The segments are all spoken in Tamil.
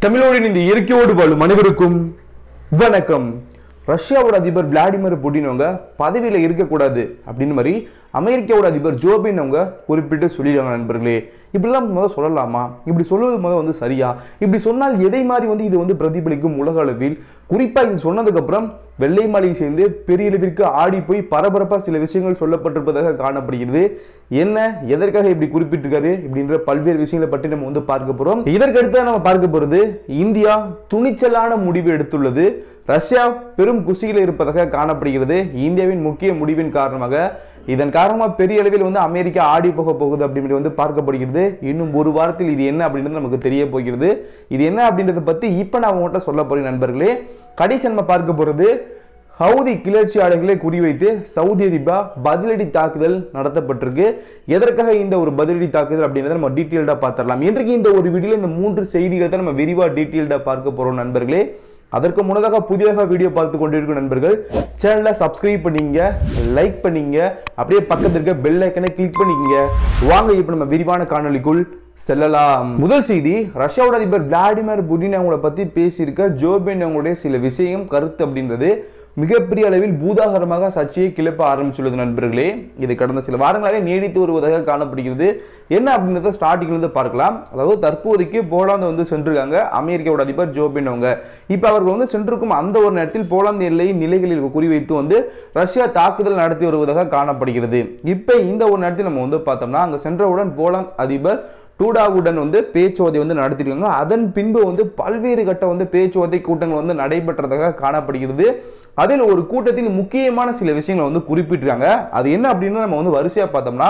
தமிழோடு இந்த இயற்கையோடு வாழும் அனைவருக்கும் வணக்கம் ரஷ்யாவோட அதிபர் விளாடிமிர் புட்டின் அவங்க பதவியில் இருக்கக்கூடாது அப்படின்னு மாதிரி அமெரிக்காவோட அதிபர் ஜோ பைடன் அவங்க குறிப்பிட்டு சொல்லிடுறாங்க நண்பர்களே இப்படிலாம் முதல் சொல்லலாமா இப்படி சொல்வது முதல் வந்து சரியா இப்படி சொன்னால் எதை மாதிரி வந்து இது வந்து பிரதிபலிக்கும் உலக அளவில் குறிப்பாக இது சொன்னதுக்கப்புறம் வெள்ளை மாளிகை சேர்ந்து பெரிய அளவிற்கு ஆடி போய் பரபரப்பாக சில விஷயங்கள் சொல்லப்பட்டிருப்பதாக காணப்படுகிறது என்ன எதற்காக இப்படி குறிப்பிட்டிருக்காரு இப்படின்ற பல்வேறு விஷயங்களை பற்றி நம்ம வந்து பார்க்க போறோம் இதற்கு அடுத்து நம்ம பார்க்க போறது இந்தியா துணிச்சலான முடிவு எடுத்துள்ளது ரஷ்யா பெரும் குசியில் இருப்பதாக காணப்படுகிறது இந்தியாவின் முக்கிய முடிவின் காரணமாக இதன் காரணமாக பெரிய அளவில் வந்து அமெரிக்கா ஆடி போக போகுது அப்படின்னு வந்து பார்க்கப்படுகிறது இன்னும் ஒரு வாரத்தில் இது என்ன அப்படின்றது நமக்கு தெரிய போகிறது இது என்ன அப்படின்றத பத்தி இப்போ நான் உங்கள்கிட்ட சொல்ல போறேன் நண்பர்களே கடைசி நம்ம பார்க்க போறது ஹவுதி கிளர்ச்சியாளர்களை குறிவைத்து சவுதி அரேபியா பதிலடி தாக்குதல் நடத்தப்பட்டிருக்கு எதற்காக இந்த ஒரு பதிலடி தாக்குதல் அப்படின்றத நம்ம டீட்டெயில்டாக பார்த்துடலாம் இன்றைக்கு இந்த ஒரு வீடியோவில் இந்த மூன்று செய்திகளை தான் நம்ம விரிவாக டீட்டெயில்டாக பார்க்க போறோம் நண்பர்களே அதற்கு முன்னதாக புதிதாக வீடியோ பார்த்து கொண்டிருக்கும் நண்பர்கள் சேனலை சப்ஸ்கிரைப் பண்ணிங்க லைக் பண்ணிங்க அப்படியே பக்கத்தில் இருக்க பெல் ஐக்கனை கிளிக் பண்ணிக்கங்க வாங்க இப்போ நம்ம விரிவான காணொளிக்குள் செல்லலாம் முதல் செய்தி ரஷ்யாவோட அதிபர் விளாடிமிர் புட்டின் அவங்கள பத்தி பேசியிருக்க ஜோ பைடன் அவங்களுடைய சில விஷயம் கருத்து அப்படின்றது மிகப்பெரிய அளவில் பூதாகரமாக சர்ச்சையை கிளப்ப ஆரம்பிச்சுள்ளது நண்பர்களே இது கடந்த சில வாரங்களாக நீடித்து வருவதாக காணப்படுகிறது என்ன அப்படின்றத ஸ்டார்டிங்ல இருந்து பார்க்கலாம் அதாவது தற்போதைக்கு போலாந்து வந்து சென்றிருக்காங்க அமெரிக்காவோட அதிபர் ஜோ பைடன் அவங்க இப்போ அவர்கள் வந்து சென்றிருக்கும் அந்த ஒரு நேரத்தில் போலாந்து எல்லை நிலைகளில் குறிவைத்து வந்து ரஷ்யா தாக்குதல் நடத்தி வருவதாக காணப்படுகிறது இப்போ இந்த ஒரு நேரத்தில் நம்ம வந்து பார்த்தோம்னா அங்கே சென்றவுடன் போலாந்து அதிபர் டூடாவுடன் வந்து பேச்சுவார்த்தை வந்து நடத்திருக்காங்க அதன் பின்பு வந்து பல்வேறு கட்ட வந்து பேச்சுவார்த்தை கூட்டங்கள் வந்து நடைபெற்றதாக காணப்படுகிறது அதில் ஒரு கூட்டத்தில் முக்கியமான சில விஷயங்களை வந்து குறிப்பிட்டிருக்காங்க அது என்ன அப்படின்னு நம்ம வந்து வரிசையாக பார்த்தோம்னா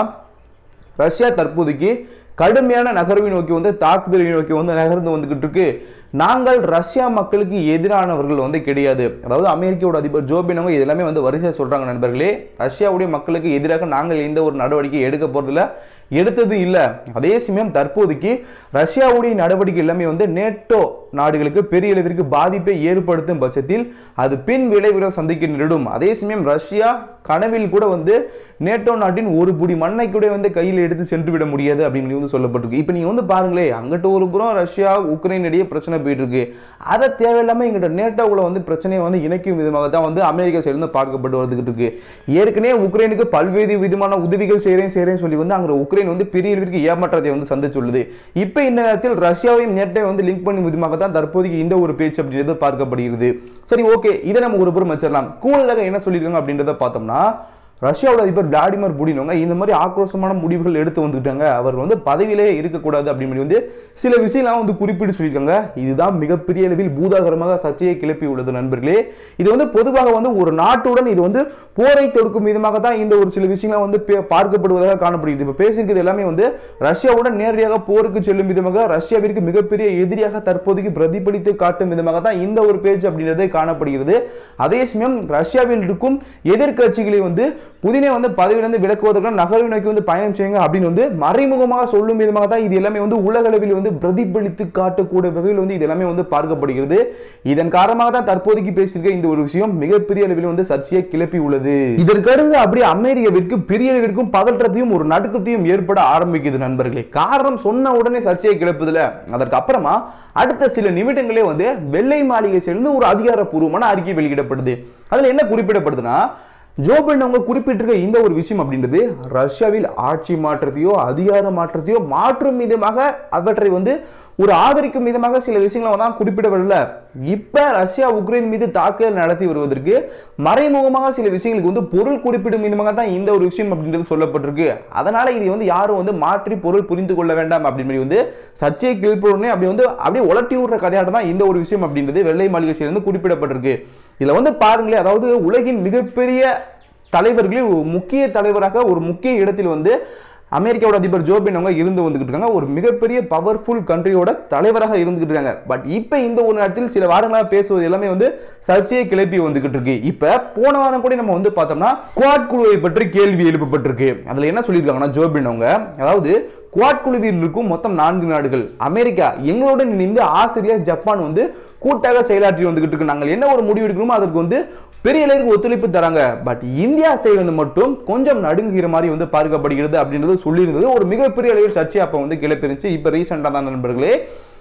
ரஷ்யா தற்போதைக்கு கடுமையான நகர்வை நோக்கி வந்து தாக்குதலை நோக்கி வந்து நகர்ந்து வந்துகிட்டு இருக்கு நாங்கள் ரஷ்யா மக்களுக்கு எதிரானவர்கள் வந்து கிடையாது அதாவது அமெரிக்காவோட அதிபர் ஜோ பைடன் அவங்க இது எல்லாமே வந்து வரிசையாக சொல்றாங்க நண்பர்களே ரஷ்யாவுடைய மக்களுக்கு எதிராக நாங்கள் எந்த ஒரு நடவடிக்கை எடுக்க போறதில்ல எடுத்தது இல்லை அதே சமயம் தற்போதைக்கு ரஷ்யாவுடைய நடவடிக்கை எல்லாமே வந்து நேட்டோ நாடுகளுக்கு பெரிய அளவிற்கு பாதிப்பை ஏற்படுத்தும் பட்சத்தில் அது பின் விளைவுகளை சந்திக்க நேரிடும் அதே சமயம் ரஷ்யா கனவில் கூட வந்து நேட்டோ நாட்டின் ஒரு புடி மண்ணை கூட வந்து கையில் எடுத்து சென்று விட முடியாது அப்படின்னு வந்து சொல்லப்பட்டிருக்கு இப்போ நீங்க வந்து பாருங்களே அங்கிட்ட ஒரு புறம் ரஷ்யா உக்ரைன் இடையே பிரச்சனை போயிட்டு இருக்கு அதை தேவையில்லாம எங்கிட்ட நேட்டோவில் வந்து பிரச்சனையை வந்து இணைக்கும் விதமாக தான் வந்து அமெரிக்கா சைடு பார்க்கப்பட்டு வந்துகிட்டு இருக்கு ஏற்கனவே உக்ரைனுக்கு பல்வேறு விதமான உதவிகள் செய்கிறேன் செய்கிறேன் சொல்லி வந்து அங்கே உக்ரைன் வந்து பெரிய அளவிற்கு ஏமாற்றத்தை வந்து சந்திச்சுள்ளது இப்போ இந்த நேரத்தில் ரஷ்யாவையும் நேட்டை வந்து லிங்க் பண்ணும் விதமாக தான் தற்போதைக்கு இந்த ஒரு பேச்சு அப்படின்றது பார்க்கப்படுகிறது சரி ஓகே இதை நம்ம ஒரு புறம் வச்சிடலாம் கூடுதலாக என்ன சொல்லியிருக்காங்க அப்படின்றத பார்த்தோம்னா ரஷ்யாவோட அதிபர் விளாடிமிர் புடின் அவங்க இந்த மாதிரி ஆக்ரோஷமான முடிவுகள் எடுத்து வந்துக்கிட்டாங்க அவர் வந்து பதவியிலே இருக்கக்கூடாது அப்படின்னு வந்து சில விஷயம்லாம் வந்து குறிப்பிட்டு சொல்லியிருக்காங்க இதுதான் மிகப்பெரிய அளவில் பூதாகரமாக சர்ச்சையை கிளப்பி உள்ளது நண்பர்களே இது வந்து பொதுவாக வந்து ஒரு நாட்டுடன் இது வந்து போரை தொடுக்கும் விதமாக தான் இந்த ஒரு சில விஷயங்கள் வந்து பே- பார்க்கப்படுவதாக காணப்படுகிறது இப்போ பேசியிருக்கிறது எல்லாமே வந்து ரஷ்யாவுடன் நேரடியாக போருக்கு செல்லும் விதமாக ரஷ்யாவிற்கு மிகப்பெரிய எதிரியாக தற்போதைக்கு பிரதிபலித்து காட்டும் விதமாக தான் இந்த ஒரு பேச்சு அப்படின்றது காணப்படுகிறது அதே சமயம் ரஷ்யாவில் இருக்கும் எதிர்க்கட்சிகளை வந்து புதினே வந்து பதவியிலிருந்து விலக்குவதற்கு நகர்வு நோக்கி வந்து பயணம் செய்யுங்க அப்படின்னு வந்து மறைமுகமாக சொல்லும் விதமாக தான் இது எல்லாமே வந்து உலக அளவில் வந்து பிரதிபலித்து காட்டக்கூடிய வகையில் வந்து இது எல்லாமே வந்து பார்க்கப்படுகிறது இதன் காரணமாக தான் தற்போதைக்கு பேசியிருக்க இந்த ஒரு விஷயம் மிகப்பெரிய அளவில் வந்து சர்ச்சையை கிளப்பி உள்ளது இதற்கு அடுத்து அப்படியே அமெரிக்காவிற்கு பெரிய அளவிற்கும் பதற்றத்தையும் ஒரு நடுக்கத்தையும் ஏற்பட ஆரம்பிக்குது நண்பர்களே காரணம் சொன்ன உடனே சர்ச்சையை கிளப்புதுல அதற்கு அப்புறமா அடுத்த சில நிமிடங்களே வந்து வெள்ளை மாளிகை சேர்ந்து ஒரு அதிகாரப்பூர்வமான அறிக்கை வெளியிடப்படுது அதுல என்ன குறிப்பிடப்படுதுன்னா ஜோ பைடன் அவங்க குறிப்பிட்டிருக்க இந்த ஒரு விஷயம் அப்படின்றது ரஷ்யாவில் ஆட்சி மாற்றத்தையோ அதிகார மாற்றத்தையோ மாற்றும் விதமாக அவற்றை வந்து ஒரு ஆதரிக்கும் விதமாக சில விஷயங்களை தான் குறிப்பிடப்படல இப்ப ரஷ்யா உக்ரைன் மீது தாக்குதல் நடத்தி வருவதற்கு மறைமுகமாக சில விஷயங்களுக்கு வந்து பொருள் குறிப்பிடும் விதமாக தான் இந்த ஒரு விஷயம் அப்படின்றது சொல்லப்பட்டிருக்கு அதனால இதை வந்து யாரும் வந்து மாற்றி பொருள் புரிந்து கொள்ள வேண்டாம் அப்படின்னு மாதிரி வந்து சர்ச்சையை கிளப்பிடனே அப்படி வந்து அப்படியே உலட்டி விடுற கதையாட்டம் தான் இந்த ஒரு விஷயம் அப்படின்றது வெள்ளை மாளிகை சேர்ந்து குறிப்பிடப்பட்டிருக்கு இதுல வந்து பாருங்களேன் அதாவது உலகின் மிகப்பெரிய தலைவர்களில் ஒரு முக்கிய தலைவராக ஒரு முக்கிய இடத்தில் வந்து அமெரிக்காவோட அதிபர் ஜோ பைடன் அவங்க இருந்து வந்துகிட்டு இருக்காங்க ஒரு மிகப்பெரிய பவர்ஃபுல் கண்ட்ரியோட தலைவராக இருந்துகிட்டு இருக்காங்க பட் இப்போ இந்த ஒரு நேரத்தில் சில வாரங்களாக பேசுவது எல்லாமே வந்து சர்ச்சையை கிளப்பி வந்துகிட்டு இருக்கு இப்போ போன வாரம் கூட நம்ம வந்து பார்த்தோம்னா குவாட் குழுவை பற்றி கேள்வி எழுப்பப்பட்டிருக்கு அதுல என்ன சொல்லியிருக்காங்கன்னா ஜோ பைடன் அவங்க அதாவது குவாட் குழுவில் இருக்கும் மொத்தம் நான்கு நாடுகள் அமெரிக்கா எங்களுடன் இணைந்து ஆஸ்திரேலியா ஜப்பான் வந்து கூட்டாக செயலாற்றி வந்துகிட்டு இருக்கு நாங்கள் என்ன ஒரு முடிவு எடுக்கிறோமோ அதற்கு வந்து பெரிய அளவுக்கு ஒத்துழைப்பு தராங்க பட் இந்தியா சைடு வந்து மட்டும் கொஞ்சம் நடுங்குகிற மாதிரி வந்து பார்க்கப்படுகிறது அப்படின்றது சொல்லியிருந்தது ஒரு மிகப்பெரிய அளவில் சர்ச்சை அப்போ வந்து கிளப்பிருந்துச்சு இப்போ ரீசெண்டாக தான் நண்பர்களே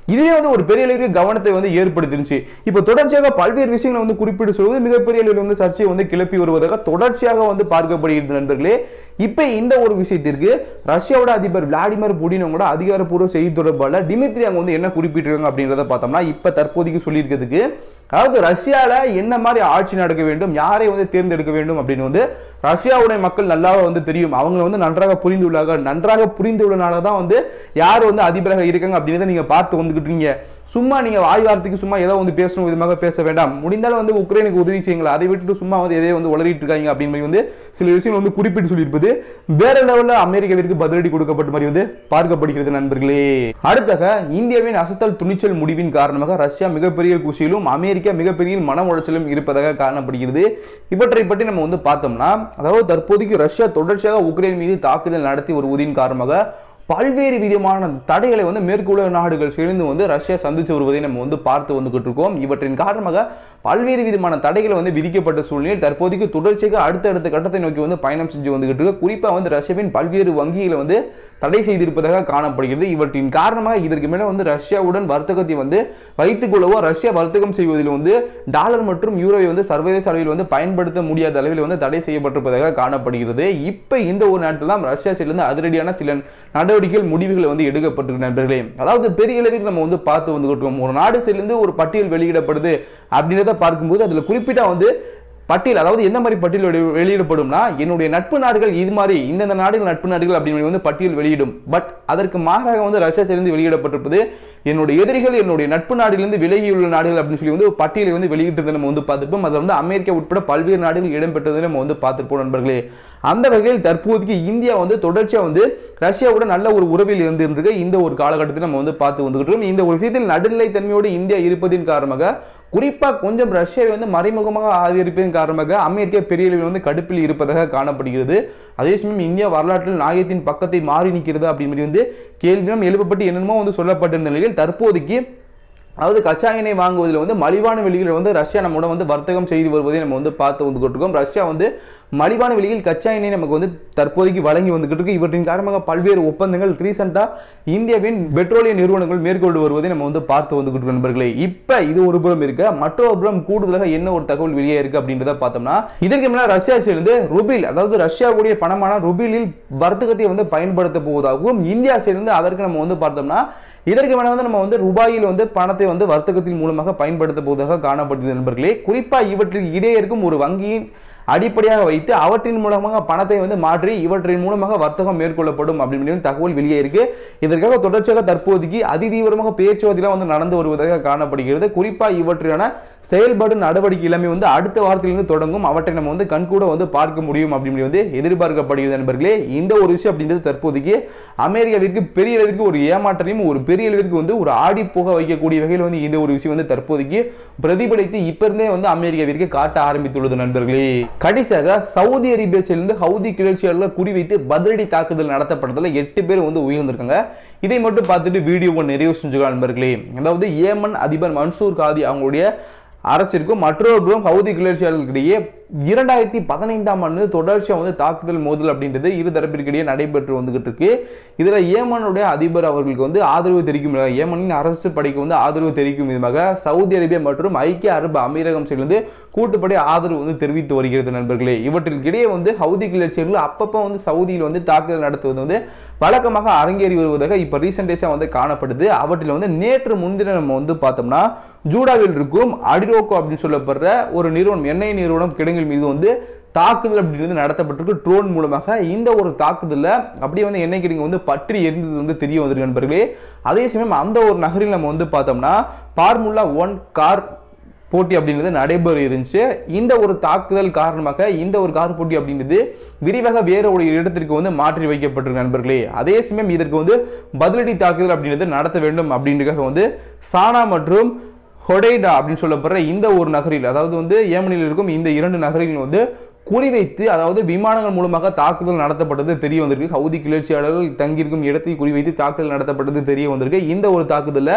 இதுவே வந்து ஒரு பெரிய அளவிற்கு கவனத்தை வந்து ஏற்படுத்திருந்துச்சு இப்போ தொடர்ச்சியாக பல்வேறு விஷயங்களை வந்து குறிப்பிட்டு சொல்வது மிகப்பெரிய அளவில் வந்து சர்ச்சையை வந்து கிளப்பி வருவதாக தொடர்ச்சியாக வந்து பார்க்கப்படுகிறது நண்பர்களே இப்போ இந்த ஒரு விஷயத்திற்கு ரஷ்யாவோட அதிபர் விளாடிமிர் புடின் கூட அதிகாரப்பூர்வ செய்தி தொடர்பாளர் டிமித்ரி அங்க வந்து என்ன குறிப்பிட்டிருக்காங்க அப்படின்றத பார்த்தோம்னா இப்போ தற்போதைக்கு சொல்லியிருக்கிறதுக்கு அதாவது ரஷ்யால என்ன மாதிரி ஆட்சி நடக்க வேண்டும் யாரை வந்து தேர்ந்தெடுக்க வேண்டும் அப்படின்னு வந்து ரஷ்யாவுடைய மக்கள் நல்லா வந்து தெரியும் அவங்க வந்து நன்றாக புரிந்துள்ளார்கள் நன்றாக புரிந்துள்ளனால தான் வந்து யார் வந்து அதிபராக இருக்காங்க அப்படின்றத நீங்க பார்த்து வந்துகிட்டு இருக்கீங்க சும்மா நீங்க வாய் வார்த்தைக்கு சும்மா ஏதோ வந்து பேசணும் விதமாக பேச வேண்டாம் முடிந்தாலும் வந்து உக்ரைனுக்கு உதவி செய்யுங்களா அதை விட்டுட்டு சும்மா வந்து எதையோ வந்து உளறிட்டு இருக்காங்க அப்படின்னு மாதிரி வந்து சில விஷயங்கள் வந்து குறிப்பிட்டு சொல்லியிருப்பது வேற லெவல்ல அமெரிக்காவிற்கு பதிலடி கொடுக்கப்பட்ட மாதிரி வந்து பார்க்கப்படுகிறது நண்பர்களே அடுத்தாக இந்தியாவின் அசத்தல் துணிச்சல் முடிவின் காரணமாக ரஷ்யா மிகப்பெரிய குஷியிலும் அமெரிக்கா மிகப்பெரிய மன உளைச்சலும் இருப்பதாக காணப்படுகிறது இவற்றை பற்றி நம்ம வந்து பார்த்தோம்னா அதாவது தற்போதைக்கு ரஷ்யா தொடர்ச்சியாக உக்ரைன் மீது தாக்குதல் நடத்தி வருவதின் காரணமாக பல்வேறு விதமான தடைகளை வந்து மேற்குள்ள நாடுகள் சேர்ந்து வந்து ரஷ்யா சந்திச்சு வருவதை நம்ம வந்து பார்த்து வந்துகிட்டு இருக்கோம் இவற்றின் காரணமாக பல்வேறு விதமான தடைகளை வந்து விதிக்கப்பட்ட சூழ்நிலையில் தற்போதைக்கு தொடர்ச்சியாக அடுத்தடுத்த கட்டத்தை நோக்கி வந்து பயணம் செஞ்சு வந்துகிட்டு இருக்கு குறிப்பாக வந்து ரஷ்யாவின் பல்வேறு வங்கிகளை வந்து தடை செய்திருப்பதாக காணப்படுகிறது இவற்றின் காரணமாக இதற்கு மேலே வந்து ரஷ்யாவுடன் வர்த்தகத்தை வந்து வைத்துக் கொள்ளவோ ரஷ்யா வர்த்தகம் செய்வதில் வந்து டாலர் மற்றும் யூரோவை வந்து சர்வதேச அளவில் வந்து பயன்படுத்த முடியாத அளவில் வந்து தடை செய்யப்பட்டிருப்பதாக காணப்படுகிறது இப்போ இந்த ஒரு நேரத்தில் தான் ரஷ்யா சைட்லேருந்து அதிரடியான சில நடவடிக்கைகள் முடிவுகள் வந்து எடுக்கப்பட்டிருக்கு நண்பர்களே அதாவது பெரிய அளவில் நம்ம வந்து பார்த்து வந்துகிட்டு இருக்கோம் ஒரு நாடு சைட்லேருந்து ஒரு பட்டியல் வெளியிடப்படுது அப்படின்றத பார்க்கும்போது அதில் குறிப்பிட்ட வந்து பட்டியல் அதாவது எந்த மாதிரி பட்டியல் வெளி- வெளியிடப்படும்னா என்னுடைய நட்பு நாடுகள் இது மாதிரி இந்தந்த நாடுகள் நட்பு நாடுகள் அப்படின்னு வந்து பட்டியல் வெளியிடும் பட் அதற்கு மாறாக வந்து ரஷ்யா சேர்ந்து வெளியிடப்பட்டிருப்பது என்னுடைய எதிரிகள் என்னுடைய நட்பு நாடுகளிலிருந்து விலகியுள்ள நாடுகள் அப்படின்னு சொல்லி வந்து ஒரு பட்டியலை வந்து வெளியிட்டதை நம்ம வந்து பார்த்திருப்போம் அதில் வந்து அமெரிக்கா உட்பட பல்வேறு நாடுகள் இடம்பெற்றதை நம்ம வந்து பார்த்திருப்போம் நண்பர்களே அந்த வகையில் தற்போதைக்கு இந்தியா வந்து தொடர்ச்சியாக வந்து ரஷ்யாவுடன் நல்ல ஒரு உறவில் இருந்திருக்கு இந்த ஒரு காலகட்டத்தில் நம்ம வந்து பார்த்து வந்துகிட்டு இருக்கோம் இந்த ஒரு விஷயத்தில் நடுநிலைத்தன்மையோடு இந்தியா இருப்பதின் காரணமாக குறிப்பாக கொஞ்சம் ரஷ்யாவை வந்து மறைமுகமாக ஆதரிப்பதன் காரணமாக அமெரிக்கா பெரிய அளவில் வந்து கடுப்பில் இருப்பதாக காணப்படுகிறது அதே சமயம் இந்தியா வரலாற்றில் நாயத்தின் பக்கத்தை மாறி நிற்கிறது அப்படின்னு மாதிரி வந்து கேள்வியும் எழுப்பப்பட்டு என்னென்னமோ வந்து சொல்லப்பட்டிருந்த நிலையில் தற்போதைக்கு அதாவது கச்சா எண்ணெய் வாங்குவதில் வந்து மலிவான விலையில் வந்து ரஷ்யா நம்மோட வந்து வர்த்தகம் செய்து வருவதை நம்ம வந்து பார்த்து வந்துகிட்டு இருக்கோம் ரஷ்யா வந்து மலிவான விலையில் கச்சா எண்ணெய் நமக்கு வந்து தற்போதைக்கு வழங்கி வந்துகிட்டு இருக்கு இவற்றின் காரணமாக பல்வேறு ஒப்பந்தங்கள் ரீசெண்டாக இந்தியாவின் பெட்ரோலிய நிறுவனங்கள் மேற்கொண்டு வருவதை நம்ம வந்து பார்த்து வந்துகிட்டு இருக்கோம் நண்பர்களே இப்போ இது ஒரு புறம் இருக்க மற்றொரு புறம் கூடுதலாக என்ன ஒரு தகவல் வெளியே இருக்கு அப்படின்றத பார்த்தோம்னா இதற்கு மேலே ரஷ்யா சேர்ந்து ருபில் அதாவது ரஷ்யாவுடைய பணமான ருபிலில் வர்த்தகத்தை வந்து பயன்படுத்த போவதாகவும் இந்தியா சேர்ந்து அதற்கு நம்ம வந்து பார்த்தோம்னா இதற்கு மேலே வந்து நம்ம வந்து ரூபாயில் வந்து பணத்தை வந்து வர்த்தகத்தின் மூலமாக பயன்படுத்த போவதாக காணப்பட்டது நண்பர்களே குறிப்பாக இவற்றுக்கு இடையே இருக்கும் ஒரு வங்கியின் அடிப்படையாக வைத்து அவற்றின் மூலமாக பணத்தை வந்து மாற்றி இவற்றின் மூலமாக வர்த்தகம் மேற்கொள்ளப்படும் அப்படின்னு தகவல் வெளியே இருக்கு இதற்காக தொடர்ச்சியாக தற்போதைக்கு அதிதீவிரமாக பேச்சுவார்த்தைலாம் வந்து நடந்து வருவதாக காணப்படுகிறது குறிப்பாக இவற்றான செயல்பாடு நடவடிக்கை எல்லாமே வந்து அடுத்த வாரத்திலிருந்து தொடங்கும் அவற்றை நம்ம வந்து கண்கூட வந்து பார்க்க முடியும் அப்படின்னு வந்து எதிர்பார்க்கப்படுகிறது நண்பர்களே இந்த ஒரு விஷயம் அப்படின்றது தற்போதைக்கு அமெரிக்காவிற்கு பெரிய அளவிற்கு ஒரு ஏமாற்றத்தையும் ஒரு பெரிய அளவிற்கு வந்து ஒரு ஆடி போக வைக்கக்கூடிய வகையில் வந்து இந்த ஒரு விஷயம் வந்து தற்போதைக்கு பிரதிபலித்து இப்ப இருந்தே வந்து அமெரிக்காவிற்கு காட்ட ஆரம்பித்துள்ளது நண்பர்களே கடைசியாக சவுதி அரேபியாவிலிருந்து ஹவுதி கிளர்ச்சியாளர்கள் குறிவைத்து பதிலடி தாக்குதல் நடத்தப்பட்டதில் எட்டு பேர் வந்து உயிர்ந்திருக்காங்க இதை மட்டும் பார்த்துட்டு வீடியோவை நிறைவு செஞ்சுக்கலாம் நண்பர்களே அதாவது ஏமன் அதிபர் மன்சூர் காதி அவங்களுடைய அரசிற்கும் மற்றொரு புறம் ஹவுதி கிளர்ச்சியாளர்களிடையே இரண்டாயிரத்தி பதினைந்தாம் ஆண்டு தொடர்ச்சியாக வந்து தாக்குதல் மோதல் அப்படின்றது இரு தரப்பிற்கிடையே நடைபெற்று வந்துகிட்டு இருக்கு இதில் ஏமனுடைய அதிபர் அவர்களுக்கு வந்து ஆதரவு தெரிவிக்கும் விதமாக, ஏமனின் அரசு படைக்கு வந்து ஆதரவு தெரிவிக்கும் விதமாக சவுதி அரேபியா மற்றும் ஐக்கிய அரபு அமீரகம் சேர்ந்து கூட்டுப்படை ஆதரவு வந்து தெரிவித்து வருகிறது நண்பர்களே இவற்றிற்கிடையே வந்து ஹவுதி கிளர்ச்சியர்கள் அப்பப்போ வந்து சவுதியில் வந்து தாக்குதல் நடத்துவது வந்து வழக்கமாக அரங்கேறி வருவதாக இப்போ ரீசெண்ட் டேஸாக வந்து காணப்படுது அவற்றில் வந்து நேற்று முன்தினம் நம்ம வந்து பார்த்தோம்னா ஜூடாவில் இருக்கும் அடிரோக்கோ அப்படின்னு சொல்லப்படுற ஒரு நிறுவனம் எண்ணெய் நிறுவனம் கிடங்கில் மீது வந்து தாக்குதல் அப்படின்றது நடத்தப்பட்டிருக்கு ட்ரோன் மூலமாக இந்த ஒரு தாக்குதலில் அப்படியே வந்து எண்ணெய் கிடங்கு வந்து பற்றி எரிந்தது வந்து தெரிய வந்திருக்கு நண்பர்களே அதே சமயம் அந்த ஒரு நகரில் நம்ம வந்து பார்த்தோம்னா பார்முலா ஒன் கார் போட்டி அப்படின்றது நடைபெற இருந்துச்சு இந்த ஒரு தாக்குதல் காரணமாக இந்த ஒரு கார் போட்டி அப்படின்றது விரிவாக வேற ஒரு இடத்திற்கு வந்து மாற்றி வைக்கப்பட்டிருக்கு நண்பர்களே அதே சமயம் இதற்கு வந்து பதிலடி தாக்குதல் அப்படின்றது நடத்த வேண்டும் அப்படின்றதுக்காக வந்து சானா மற்றும் ஹொடைடா அப்படின்னு சொல்லப்படுற இந்த ஒரு நகரில் அதாவது வந்து ஏமனில் இருக்கும் இந்த இரண்டு நகரில் வந்து குறிவைத்து அதாவது விமானங்கள் மூலமாக தாக்குதல் நடத்தப்பட்டது தெரிய வந்திருக்கு ஹவுதி கிளர்ச்சியாளர்கள் தங்கியிருக்கும் இடத்தை குறிவைத்து தாக்குதல் நடத்தப்பட்டது தெரிய வந்திருக்கு இந்த ஒரு தாக்குதலில்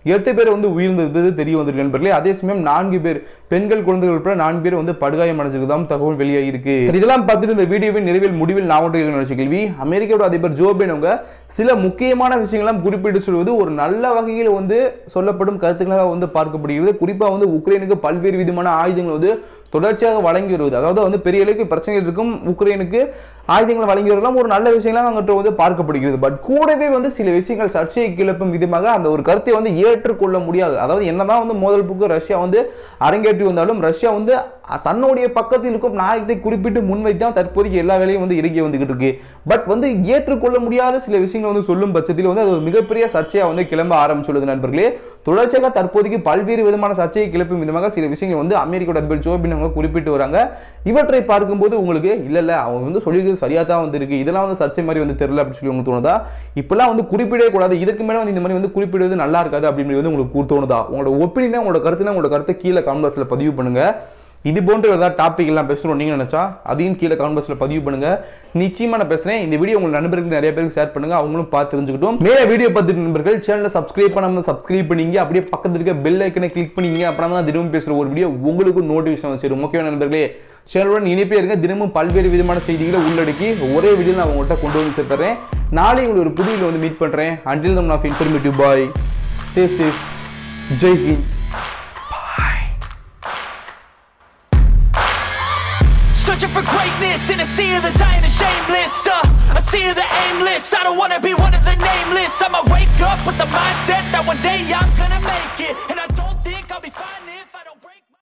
எட்டு பேர் வந்து உயிர்ந்தது தெரிய வந்திருக்கு நண்பர்களே அதே சமயம் நான்கு பேர் பெண்கள் குழந்தைகள் உட்பட நான்கு பேர் வந்து படுகாயம் அடைஞ்சிருக்கதாம் தகவல் வெளியாகி இருக்கு சரி இதெல்லாம் பார்த்துட்டு இந்த வீடியோவின் நிறைவில் முடிவில் நான் ஒன்று நினைச்ச கேள்வி அமெரிக்காவோட அதிபர் ஜோ பைடன் அவங்க சில முக்கியமான விஷயங்கள்லாம் குறிப்பிட்டு சொல்வது ஒரு நல்ல வகையில் வந்து சொல்லப்படும் கருத்துக்களாக வந்து பார்க்கப்படுகிறது குறிப்பா வந்து உக்ரைனுக்கு பல்வேறு விதமான ஆயுதங்கள் வந்து தொடர்ச்சியாக வழங்கி வருவது அதாவது வந்து பெரிய அளவுக்கு பிரச்சனைகள் இருக்கும் உக்ரைனுக்கு ஆயுதங்கள் வழங்கி வரலாம் ஒரு நல்ல விஷயங்களாக அங்கிட்ட வந்து பார்க்கப்படுகிறது பட் கூடவே வந்து சில விஷயங்கள் சர்ச்சையை கிளப்பும் விதமாக அந்த ஒரு கருத்தை வந்து ஏற்றுக்கொள்ள முடியாது அதாவது என்னதான் வந்து மோதல் போக்கு ரஷ்யா வந்து அரங்கேற்றி வந்தாலும் ரஷ்யா வந்து தன்னுடைய பக்கத்தில் இருக்கும் நாயகத்தை குறிப்பிட்டு முன்வைத்தான் தற்போதைக்கு எல்லா வேலையும் வந்து இறங்கி வந்துகிட்டு இருக்கு பட் வந்து ஏற்றுக்கொள்ள முடியாத சில விஷயங்கள் வந்து சொல்லும் பட்சத்தில் வந்து அது ஒரு மிகப்பெரிய சர்ச்சையாக வந்து கிளம்ப ஆரம்பிச்சுள்ளது நண்பர்களே தொடர்ச்சியாக தற்போதைக்கு பல்வேறு விதமான சர்ச்சையை கிளப்பும் விதமாக சில விஷயங்கள் வந்து அமெரிக்கோட அதிபர் ஜோ பிடன் அவங்க குறிப்பிட்டு வராங்க இவற்றை பார்க்கும்போது உங்களுக்கு இல்ல இல்ல அவங்க வந்து சொல்லியிருக்கிறது சரியா தான் வந்து இருக்கு இதெல்லாம் வந்து சர்ச்சை மாதிரி வந்து தெரியல அப்படின்னு சொல்லி உங்களுக்கு தோணுதா இப்பெல்லாம் வந்து குறிப்பிடவே கூடாது இதற்கு மேல வந்து இந்த மாதிரி வந்து குறிப்பிடுவது நல்லா இருக்காது அப்படின்னு வந்து உங்களுக்கு தோணுதா உங்களோட ஒப்பீனியன் உங்களோட கருத்துனா உங்களோட கருத்தை கீழே கான்வர்ஸ்ல பதிவு பண்ணுங்க இது போன்ற ஏதாவது டாபிக் எல்லாம் பேசணும் நீங்க நினைச்சா அதையும் கீழே கான்வர்ஸ்ல பதிவு பண்ணுங்க நிச்சயமா நான் பேசுறேன் இந்த வீடியோ உங்க நண்பர்களுக்கு நிறைய பேருக்கு ஷேர் பண்ணுங்க அவங்களும் பார்த்து தெரிஞ்சுக்கிட்டும் மேல வீடியோ பார்த்துட்டு நண்பர்கள் சேனலை சப்ஸ்கிரைப் பண்ணாம சப்ஸ்கிரைப் பண்ணீங்க அப்படியே பக்கத்துல இருக்க பெல் ஐக்கனை கிளிக் பண்ணீங்க அப்புறம் தான் தினமும் பேசுற ஒரு வீடியோ உங்களுக்கு நோட்டிஃபிகேஷன் சேரும் முக்கிய நண்பர்களே சேனலுடன் இணைப்பே இருங்க தினமும் பல்வேறு விதமான செய்திகளை உள்ளடக்கி ஒரே வீடியோ நான் உங்கள்கிட்ட கொண்டு வந்து சேர்த்துறேன் நாளை உங்களுக்கு ஒரு புது வீடியோ வந்து மீட் பண்றேன் until then of informative bye stay safe Jai Hind Searching for greatness in a sea of the dying and shameless uh, A sea of the aimless I don't wanna be one of the nameless I'ma wake up with the mindset that one day I'm gonna make it And I don't think I'll be fine